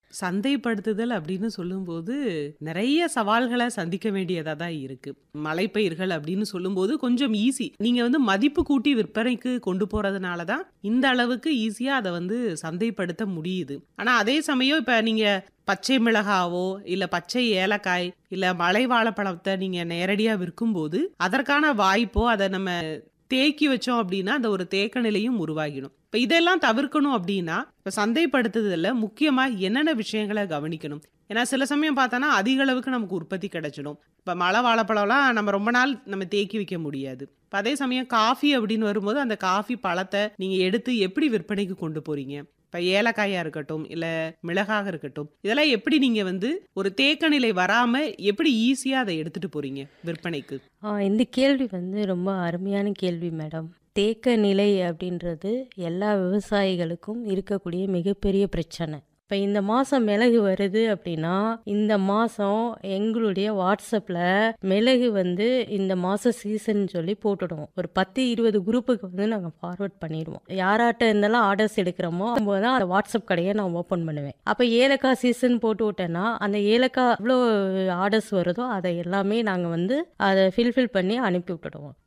சந்தைப்படுத்துதல் அப்படின்னு சொல்லும்போது நிறைய சவால்கள சந்திக்க வேண்டியதா தான் இருக்கு. மலைப்பயிர்கள் அப்படின்னு சொல்லும்போது கொஞ்சம் ஈஸி. நீங்க வந்து மதிப்பு கூட்டி விற்பனைக்கு கொண்டு போறதுனால தான் இந்த அளவுக்கு ஈஸியா அத வந்து சந்தைப்படுத்த முடியுது. ஆனா அதே சமயம் இப்ப நீங்க பச்சை மிளகாவோ, இல்ல பச்சை ஏலக்காய், இல்ல மலை வாழைப்பழத்த நீங்க நேரடியா விற்கும்போது, அதற்கான வாய்ப்போ அத நம்ம தேக்கி வச்சோம் அப்படின்னா, அந்த ஒரு தேக்க நிலையும் உருவாகிடும். இப்ப இதெல்லாம் தவிர்க்கணும் அப்படின்னா, இப்ப சந்தைப்படுத்துதல்ல முக்கியமா என்னென்ன விஷயங்கள கவனிக்கணும்? ஏன்னா சில சமயம் பார்த்தோன்னா, அதிக அளவுக்கு நமக்கு உற்பத்தி கிடைச்சிடும். இப்ப மலை வாழைப்பழம்லாம் நம்ம ரொம்ப நாள் நம்ம தேக்கி வைக்க முடியாது. இப்ப அதே சமயம் காஃபி அப்படின்னு வரும்போது, அந்த காஃபி பழத்த நீங்க எடுத்து எப்படி விற்பனைக்கு கொண்டு போறீங்க? இப்ப ஏலக்காயா இருக்கட்டும், இல்ல மிளகாக இருக்கட்டும், இதெல்லாம் எப்படி நீங்க வந்து ஒரு தேக்க நிலை வராம எப்படி ஈஸியா அத எடுத்துட்டு போறீங்க விற்பனைக்கு? ஆ இந்த கேள்வி வந்து ரொம்ப அருமையான கேள்வி மேடம். தேக்க நிலை அப்படின்றது எல்லா விவசாயிகளுக்கும் இருக்கக்கூடிய மிகப்பெரிய பிரச்சனை. இப்ப இந்த மாசம் மிளகு வருது அப்படின்னா, இந்த மாசம் எங்களுடைய WhatsAppல மிளகு வந்து இந்த மாசம் சீசன் சொல்லி போட்டுடுவோம். ஒரு 10, 20 குரூப்புக்கு வந்து நாங்க ஃபார்வர்ட் பண்ணிருவோம். யாராட்ட இருந்தெல்லாம் ஆர்டர்ஸ் எடுக்கிறோமோ, அப்போது தான் அந்த WhatsApp கடைய நான் ஓப்பன் பண்ணுவேன். அப்ப ஏலக்காய் சீசன் போட்டு விட்டேன்னா, அந்த ஏலக்காய் எவ்வளோ ஆர்டர்ஸ் வருதோ, அத எல்லாமே நாங்க வந்து அத ஃபில்ஃபில் பண்ணி அனுப்பி விட்டுடுவோம்.